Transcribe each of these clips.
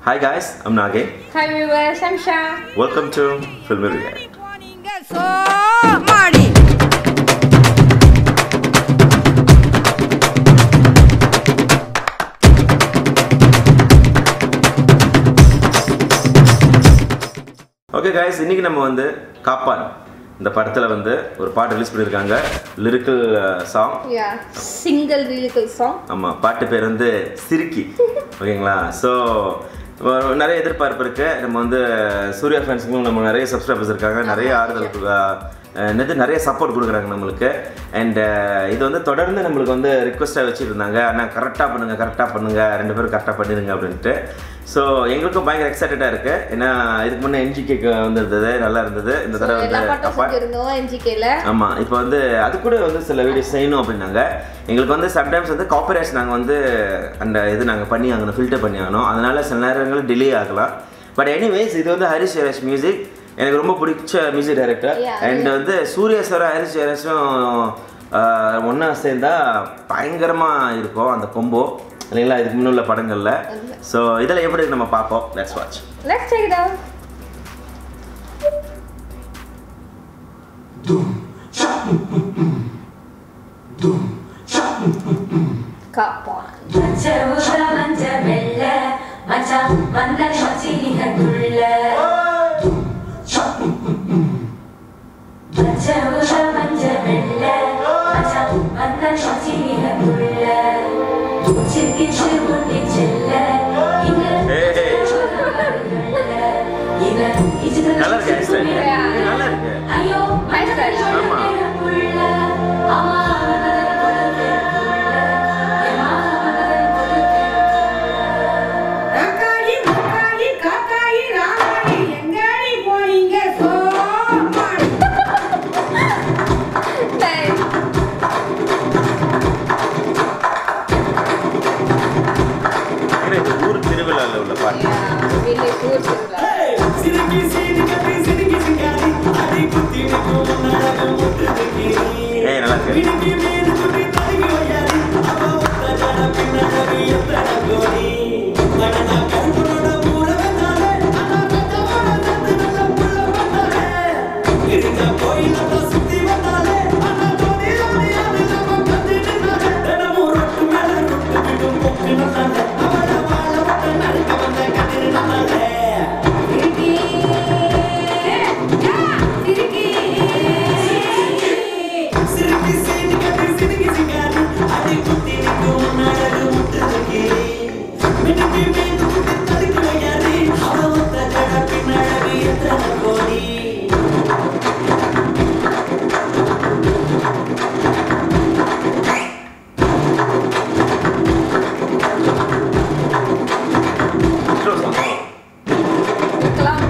Hi guys, I'm Nage. Hi viewers, I'm Shah. Welcome to Film React. நீங்க சோமாடி okay guys இன்னைக்கு நம்ம வந்து காப்பான் இந்த படத்தில் வந்து ஒரு பாட்டு ரிலீஸ் பண்ணியிருக்காங்க lyrical song Yeah, single lyrical song. ஆமாம் பாட்டு பேர் வந்து சிரிக்கி ஓகேங்களா ஸோ நிறைய எதிர்பார்ப்பு இருக்கு நம்ம வந்து சூர்யா ஃபேன்ஸுக்கும் நம்ம நிறைய சப்ஸ்கிரைபர்ஸ் இருக்காங்க நிறைய ஆறுதல் கு- அஹ் என்னது நிறைய சப்போர்ட் கொடுக்குறாங்க நம்மளுக்கு அண்ட் இது வந்து தொடர்ந்து நம்மளுக்கு வந்து ரிக்வஸ்ட்டாக வச்சுருந்தாங்க அண்ணா கரெக்டாக பண்ணுங்க கரெக்டாக பண்ணுங்க ரெண்டு பேரும் கரெக்டாக பண்ணிடுங்க அப்படின்ட்டு ஸோ எங்களுக்கும் பயங்கர எக்ஸைட்டடாக இருக்கு ஏன்னா இதுக்கு முன்னே என்ஜிகேக்கு வந்திருந்தது நல்லா இருந்தது இந்த தடவை எல்லா வந்து பாட்டும் அப்பா செஞ்சிருந்தோம் என்ஜிகேல ஆமாம் இப்போ வந்து அது கூட வந்து சில வீடியோஸ் செய்யணும் அப்படின்னாங்க எங்களுக்கு வந்து சம்டைம்ஸ் வந்து காப்பரேட்ஸ் நாங்கள் வந்து அந்த இது நாங்கள் பண்ணி ஆகணும் ஃபில்டர் பண்ணி ஆகணும் அதனால சில நேரங்கள் டிலே ஆகலாம் பட் எனிவேஸ் இது வந்து ஹரிஷ் ஜெயராஜ் மியூசிக் எனக்கு ரொம்ப பிடிச்ச மியூசிக் டைரக்டர் Yeah, அண்ட் வந்து சூர்யா சார் ஹரிஷ் ஜெயராஜும் ஒன்றா சேர்ந்தா பயங்கரமாக இருக்கும் அந்த கொம்போ இல்லைங்களா இதுக்கு முன்னுள்ள படங்களில் ஸோ இதில் எப்படி இருக்கு நம்ம பார்ப்போம் let's watch Let's check it out. Kapan. மச்சமுக மஞ்ச வெள்ள மச்சான் வந்த மச்சினிகத்துள்ள மச்சமுக மஞ்ச வெள்ள மச்சான் வந்த மச்சினிகத்துள்ள சிக்கிச்சு முட்டி செல்ல இங்க ஏய். இங்க இஜித நல்லா இருக்கு ஹேர் ஸ்டைல் நல்லா இருக்கு ஐயோ Nice style. ஆமா. புள்ள அம்மா காக்காயி முக்காயி காக்காயி ராமாயி எங்காடி போனீங்க சோமாடி Nice. ஏன்னா இது ஊர் திருவிழாவில் உள்ள பாட்டு Yeah, really good. Sirla. சிரிக்கி சிரிக்கி சிரிக்கி சிங்காரி அடி குத்தி நிற்கும் நடக்கும் ஏய் நல்லா இருக்கு இடுக்கி மீது குட்டி தருகி வையாரி அவ ஒத்த ஜட பின்னழகு எத்தனை கோடி மனதா கருப்பனோட ஊர வந்தாலே அண்ணா பெத்தவோட தந்து நல்ல புள்ள வந்தாலே இருந்த போய் நம்ம சுத்தி வந்தாலே அண்ணா ஜோடி ஜோடியாவே நம்ம கத்தி நின்னாலே தினமும் ரொட்டு மேல ரொட்டு விடும் பொக்கு நல்லாலே அவள வாழ விட்ட நறுக்க வந்த கதிர் நல்லாலே சிரிக்கி யா சிரிக்கி சிரிக்கி சிரிக்கி சிரிக்கி சிங்காரி அடி குத்தி நிற்கும் அழகு முட்டுதுக்கி மினுக்கி மீது குத்தி தடுக்கி வையாரி அவ ஒத்த ஜட பின்னழகு எத்தனை கோடி intro song. இருக்கலாம்.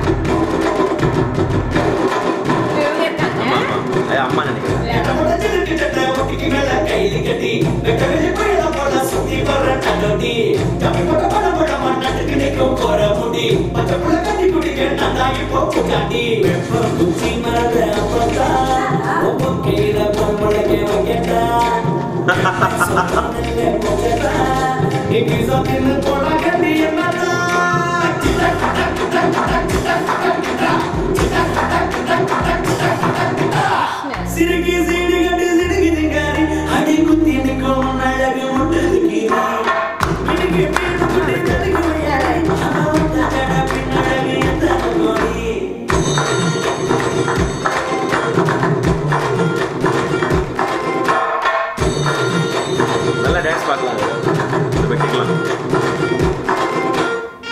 இவங்க இருக்காங்க. ஆமா, ஆமா. ஏய், அம்மா நினைக்கிறேன் உடஞ்சிருக்கிட்ட ஒட்டிக்கு மேல கைலி கட்டி வெட்டவெளி புயல போல சுத்தி வர்ற நண்டோட்டி கம்மி பக்க பட பட மண்ணட்டுக்கு நிற்கும் போற முடி பச்சை புள்ள கட்டி குடிக்க நான் தான் இப்போ குட்டாட்டி வெப்பம் குச்சி மேல அப்பத்தா ஒவ்வொரு கையில பொம்பளைக்க வைக்கட்டா இங்கே சொத்தின்னு போனா கட்டி என்னடா சிறுகி சீடு கட்டி சிறுகி சிங்காரி அடி குத்தி நிற்கும் அழகு முட்டுதுக்கி மினுக்கி மீது குட்டி தடுக்கி வையாரி அவ வந்த ஜட பின்னழகு எத்தனை கோடி நல்லா டான்ஸ் பார்க்கலாம் இது வெட்டிக்கலாம்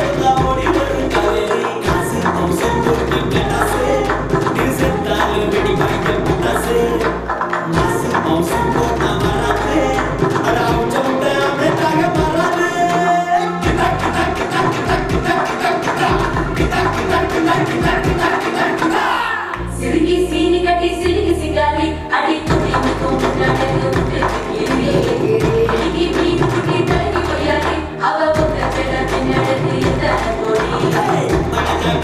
போதா ஓடி வரும் காவேரி காசு அம்சம் போட்டு கட்டாசு நீ செத்தாலே வெடி வாய்க்க புட்டாசு காசு அம்சம் போட்டா வராது அட அம்சம் விட்டு அப்படியே தாக வராது கிட்டா கிட்டா கிட்டா கிட்டா கிட்டா கிட்டா கிட்டா கிட்டா கிட்டா கிட்டா கிட்டா கிட்டா கிட்டா கிட்டா சிறுகி சீனி கட்டி சிறுகி சிங்காரி அடி துணி முத்தும் நடந்து விட்டு எலிகி மீன் குட்டி தலகி கொய்யாரி அவ ஒத்த செட பின்னடக்கு எந்த கோடி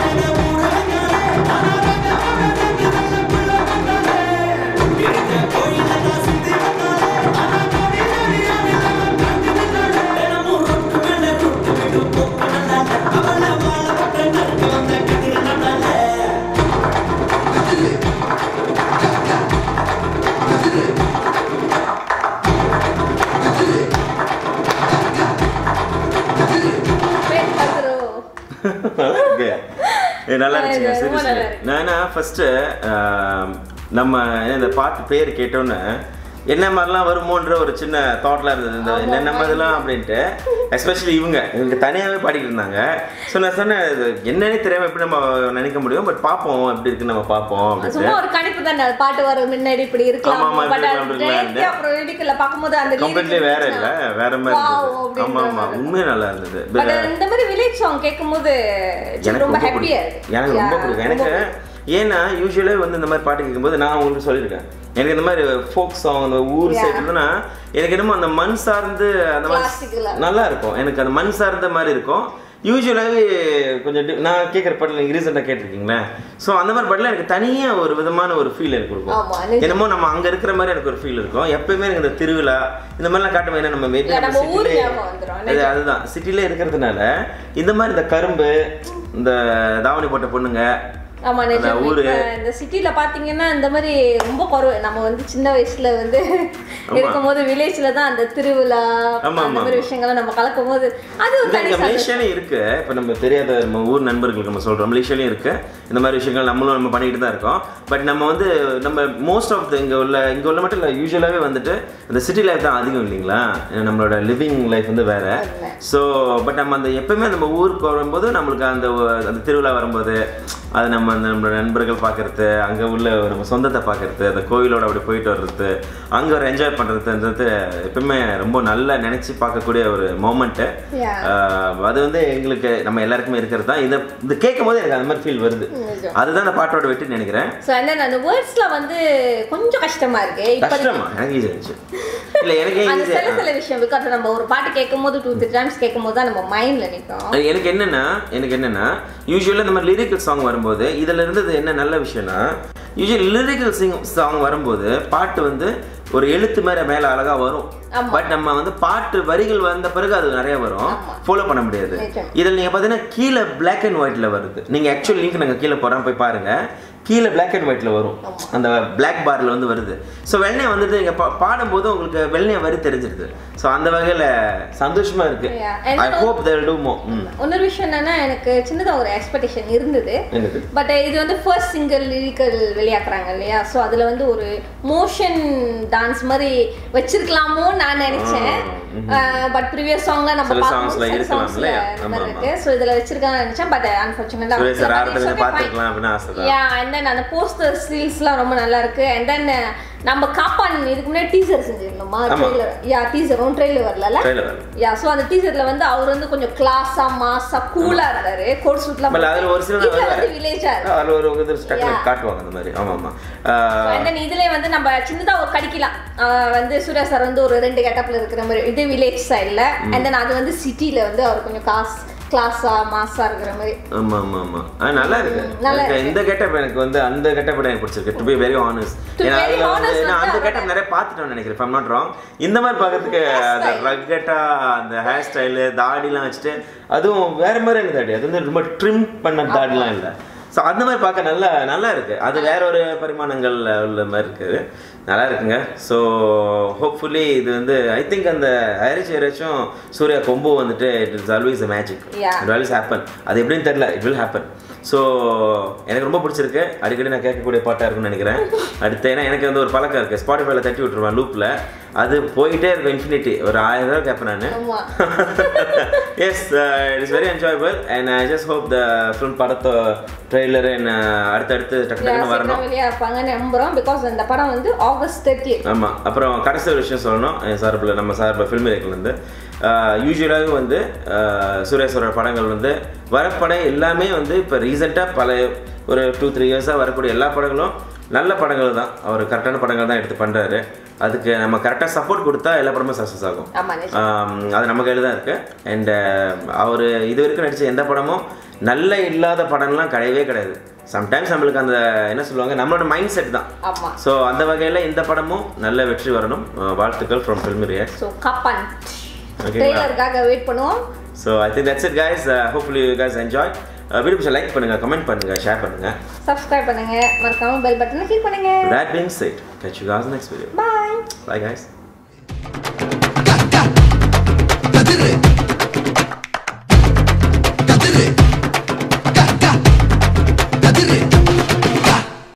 பேர் கதிரோ. Okay. ஏ, நல்லா இருந்துச்சுங்க ரொம்ப seriously. நல்லா இருக்கு. நான் ஃபர்ஸ்ட் நம்ம இந்த பாட்டு பேர் கேட்டோன்னே என்ன மாதிரிலாம் வருமோன்ற ஒரு சின்ன தாட்லாம் இருந்தது இந்த ஆமா, என்ன நம்ம ஆமா. இதெல்லாம் அப்படின்ட்டு எஸ்பெஷலி இவங்க இவங்க தனியாகவே பாடிட்டு இருந்தாங்க ஸோ நான் சொன்னேன் இது என்னன்னே தெரியாம எப்படி நம்ம நினைக்க முடியும் பட் பார்ப்போம் எப்படி இருக்குன்னு நம்ம பார்ப்போம் அப்படின்ட்டு சும்மா ஒரு கணிப்பு தானே அது பாட்டு வர முன்னாடி இப்படி இருக்கலாம் ஆமா, ஆமா, பட் இப்படி அது இருக்கலாம், direct ஆ அப்புறம் இடிக்கல பார்க்கும்போது அந்த கம்ப்ளீட்லி வேற இல்ல வேற மாதிரி Wow, இருந்தது அப்படின்ற ஆமா ஆமா மாதிரி. உண்மையே நல்லா இருந்தது பட் இந்த மாதிரி வில்லேஜ் சாங் கேட்கும்போது எனக்கு ரொம்ப ரொம்ப ஹாப்பியா பிடிக்கும் இருக்கு எனக்கு ரொம்ப Yeah, பிடிக்கும் எனக்கு ஏன்னா யூஸ்வலாக வந்து இந்த மாதிரி பாட்டு கேட்கும்போது நான் உங்களுக்கு சொல்லியிருக்கேன் எனக்கு இந்த மாதிரி ஃபோக் சாங் அந்த ஊர் Yeah. சைடுனா எனக்கு என்னமோ அந்த மண் சார்ந்து அந்த Classical-ஆ. மாதிரி நல்லா இருக்கும் எனக்கு அந்த மண் சார்ந்த மாதிரி இருக்கும் யூஸ்வலாகவே கொஞ்சம் di- நான் கேட்குற பாட்டில் நீங்கள் ரீசெண்டாக கேட்டிருக்கீங்களே ஸோ அந்த மாதிரி பாட்டில் எனக்கு தனியாக ஒரு விதமான ஒரு ஃபீல் எனக்கு ஆமா, இருக்கும் நிஜம். என்னமோ நம்ம அங்கே இருக்கிற மாதிரி எனக்கு ஒரு ஃபீல் இருக்கும் எப்பயுமே எனக்கு இந்த திருவிழா இந்த மாதிரிலாம் காட்டும் ஏன்னா நம்ம maybe இல்ல, நம்ம நம்ம ஊர் city-லே- ஞாபகம் வந்துரும். அது அதுதான் சிட்டில இருக்கிறதுனால இந்த மாதிரி இந்த கரும்பு இந்த தாவணி போட்ட பொண்ணுங்க ஆமா அந்த நிஜம் ஊரு. இப்ப இந்த சிட்டில பாத்தீங்கன்னா இந்த மாதிரி ரொம்ப குறைவு நம்ம வந்து சின்ன வயசுல வந்து இருக்கும்போது வில்லேஜ்ல தான் அந்த திருவிழா ஆமா, அந்த ஆமா, மாதிரி ஆமா. விஷயங்களை நம்ம கலக்கும் போது அது ஒரு இந்த தனி இங்க சந்தோஷம். மலேசியாலையும் இருக்கு இப்போ நம்ம தெரியாத நம்ம ஊர் நண்பர்களுக்கு நம்ம சொல்றோம் மலேசியாலையும் இருக்கு இந்த மாதிரி விஷயங்கள் நம்மளும் நம்ம பண்ணிட்டு தான் இருக்கோம் பட் நம்ம வந்து நம்ம மோஸ்ட் ஆஃப் த இங்க உள்ள இங்க உள்ள மட்டும் இல்லை யூஸ்வலாகவே வந்துட்டு இந்த சிட்டி லைஃப் தான் அதிகம் இல்லைங்களா ஏன்னா நம்மளோட லிவிங் லைஃப் வந்து வேற உண்மை. ஸோ பட் நம்ம அந்த எப்பவுமே நம்ம ஊருக்கு வரும்போது நம்மளுக்கு அந்த ஒ- அந்த திருவிழா வரும்போது அது நம்ம அந்த நம்மளோட நண்பர்கள் பார்க்கறது அங்கே உள்ள ஒரு நம்ம சொந்தத்தை பார்க்கறது அந்த கோவிலோட அப்படி போயிட்டு வர்றது அங்கே ஒரு என்ஜாய் பண்ணுறதுன்றது எப்பவுமே ரொம்ப நல்லா நினச்சி பார்க்கக்கூடிய ஒரு மோமெண்ட்டு Yeah. அது வந்து எங்களுக்கு நம்ம எல்லாருக்குமே இருக்கிறது தான் இதை இது கேட்கும் போது எனக்கு அந்த மாதிரி ஃபீல் வருது நிஜம். அதுதான் அந்த பாட்டோட வெற்றி நினைக்கிறேன் ஸோ அந்த அந்த வேர்ட்ஸ்ல வந்து கொஞ்சம் கஷ்டமா இருக்கு இப்ப கஷ்டமா எனக்கு ஈஸி இருந்துச்சு இல்லை எனக்கு அந்த சில ஈஸி சில விஷயம் பிகாஸ் நம்ம ஒரு பாட்டு கேட்கும் போது டூ த்ரீ டைம்ஸ் கேட்கும் போது தான் நம்ம மைண்ட்ல நிற்கும் அது எனக்கு என்னன்னா எனக்கு என்னன்னா யூஸ்வலாக இந்த மாதிரி லிரிக்கல் சாங் வரும்போது இதில் இருந்தது என்ன நல்ல விஷயம்னா யூஸ்வலி லிரிக்கல் சிங் சாங் வரும்போது பாட்டு வந்து ஒரு எழுத்து மேல மேல அழகா வரும் ஆமா. பட் நம்ம வந்து பாட்டு வரிகள் வந்த பிறகு அது நிறைய வரும் ஆமா. ஃபாலோ பண்ண முடியாது நிஜம். இதில் நீங்க பார்த்தீங்கன்னா கீழே பிளாக் அண்ட் ஒயிட்ல வருது நீங்க ஆக்சுவல் லிங்க் நாங்கள் கீழே போகிறோம் போய் பாருங்க கீழே பிளாக் அண்ட் ஒயிட்ல வரும் அந்த பிளாக் பார்ல வந்து வருது ஸோ வெள்ளையை வந்துட்டு நீங்க பா- பாடும்போது உங்களுக்கு வெள்ளைய வரி தெரிஞ்சிருது ஸோ அந்த வகையில சந்தோஷமா இருக்கு Yeah. And I then hope they'll do more இன்னொரு விஷயம் என்னன்னா எனக்கு சின்னதா ஒரு எக்ஸ்பெக்டேஷன் இருந்தது என்னது பட் இது வந்து ஃபர்ஸ்ட் சிங்கிள் லிரிக்கல் வெளியாக்குறாங்க இல்லையா ஸோ அதில் வந்து ஒரு மோஷன் டான்ஸ் மாதிரி வச்சிருக்கலாமோ நான் நினைச்சேன் பட் ப்ரீவியஸ் சாங்ல நம்ம சில பார்க்கும்போது songs ல சில இருக்கலாம் songs ல இல்லையா? இந்த ஆமா, மாதிரி ஆமா. இருக்கு ஸோ இதில் வச்சிருக்காங்கன்னு நினைச்சேன் பட் அன்ஃபார்ச்சுனேட்டாக சுரேஷ் சார் ஆரம்பத்தில் பார்த்துருக்கலாம் அப்படின்னு ஆசை தான் யா அண்ட் தென் அந்த போஸ்டர் ஸ்டில்ஸ்லாம் ரொம்ப நல்லா இருக்கு அண்ட் தென் நம்ம காப்பான் இதுக்கு முன்னாடி டீசர் செஞ்சிருந்தோமா ஆமா. ட்ரெய்லர் யா டீசரும் ட்ரெய்லர் வரல Trailer வரல. யா ஸோ அந்த டீசர்ல வந்து அவர் வந்து கொஞ்சம் கிளாஸா மாஸா கூலா இருந்தாரு கோட் சூட்லாம் பட் அதில் ஒரு சில இதுல வந்து வில்லேஜா இருக்கு அதில் ஒரு இது ஸ்டக் Yeah. காட்டுவாங்க அந்த மாதிரி ஆமாம் ஆமாம் அண்ட் தென் இதுல வந்து நம்ம சின்னதா ஒரு கடிக்கலாம் ஆஹ் வந்து சூர்யா சார் வந்து ஒரு ரெண்டு கெட்டப்ல இருக்கிற மாதிரி இது வில்லேஜ் சைடில் அண்ட் தென் அது வந்து சிட்டில வந்து அவர் கொஞ்சம் காஸ் கிளாஸா மாஸா இருக்கிற மாதிரி ஆமா ஆமா ஆமா ஆ நல்லா இருக்கு நல்லா எனக்கு இருக்கு. இந்த கெட்டப் எனக்கு வந்து அந்த கெட்டப் எனக்கு பிடிச்சிருக்கு to be very honest To be ஏன்னா very அதுல வந்து honest நான் அந்த வந்து கெட்டப் நிறைய பார்த்துட்டேன்னு நினைக்கிறேன் if I'm not wrong இந்த மாதிரி பார்க்கறதுக்கு அந்த ரக்கட்டா அந்த ஹேர் ஸ்டைலு தாடிலாம் வச்சுட்டு அதுவும் வேற மாதிரி எனக்கு தாடி அது வந்து ரொம்ப ட்ரிம் பண்ண தாடிலாம் இல்லை ஸோ அந்த மாதிரி பார்க்க நல்லா நல்லா இருக்கு அது வேற ஒரு பரிமாணங்கள் உள்ள மாதிரி இருக்குது நல்லா இருக்குங்க ஸோ ஹோப்ஃபுல்லி இது வந்து ஐ திங்க் அந்த ஹரிச் ஹரிச்சும் சூர்யா கொம்பு வந்துட்டு it is always a magic Yeah. It always happen அது எப்படின்னு தெரியல இட் வில் ஹேப்பன் ஸோ எனக்கு ரொம்ப பிடிச்சிருக்கு அடிக்கடி நான் கேட்கக்கூடிய பாட்டாக இருக்கும்னு நினைக்கிறேன் அடுத்து ஏன்னா எனக்கு வந்து ஒரு பழக்கம் இருக்குது ஸ்பாட்டிஃபைல தட்டி விட்டுருவேன் லூப்பில் அது போயிட்டே இருக்கும் இன்ஃபினிட்டி ஒரு ஆயிரம் தடவை கேட்பேன் நான் ஆமா yes it is very enjoyable and I just hope the film படத்தோ ட்ரெய்லர் அண்ட் அடுத்தடுத்து டக்கு டக்குன்னு வரணும் வெளியா இருப்பாங்க நம்புறோம் பிகாஸ் அந்த படம் வந்து ஆகஸ்ட் தேர்ட்டி ஆமாம் அப்புறம் கடைசி ஒரு விஷயம் சொல்லணும் என் சார்பில் நம்ம சார்பில் ஃபில்ம் இருந்து யூஸ்வலாகவே வந்து ஆஹ், சுரேஸ்வரோட படங்கள் வந்து வர படம் எல்லாமே வந்து இப்போ ரீசெண்டாக பல ஒரு டூ த்ரீ இயர்ஸாக வரக்கூடிய எல்லா படங்களும் நல்ல படங்கள் தான் அவர் கரெக்டான படங்கள் தான் எடுத்து பண்ணுறாரு அதுக்கு நம்ம கரெக்டாக சப்போர்ட் கொடுத்தா எல்லா படமும் சக்ஸஸ் ஆகும் ஆமா நிஜம். ஆம், அது நம்ம கையில் தான் இருக்குது அண்ட் அவர் இது வரைக்கும் நடித்த எந்த படமும் நல்ல இல்லாத படம்லாம் கிடையவே கிடையாது சம்டைம்ஸ் நம்மளுக்கு அந்த என்ன சொல்லுவாங்க நம்மளோட மைண்ட் செட் தான் ஆமா ஸோ அந்த வகையில் இந்த படமும் நல்ல வெற்றி வரணும் அஹ் வாழ்த்துக்கள் from film react so Kaappaan ஓகேங்களா ட்ரெய்லருக்காக வெயிட் பண்ணுவோம் so I think that's it guys hopefully you guys enjoy video பிடிச்ச லைக் பண்ணுங்கள் கமெண்ட் பண்ணுங்கள் ஷேர் பண்ணுங்கள் சப்ஸ்கிரைப் பண்ணுங்க மறக்காம பெல் பட்டனை கிளிக் பண்ணுங்க that being said catch you guys next video bye bye guys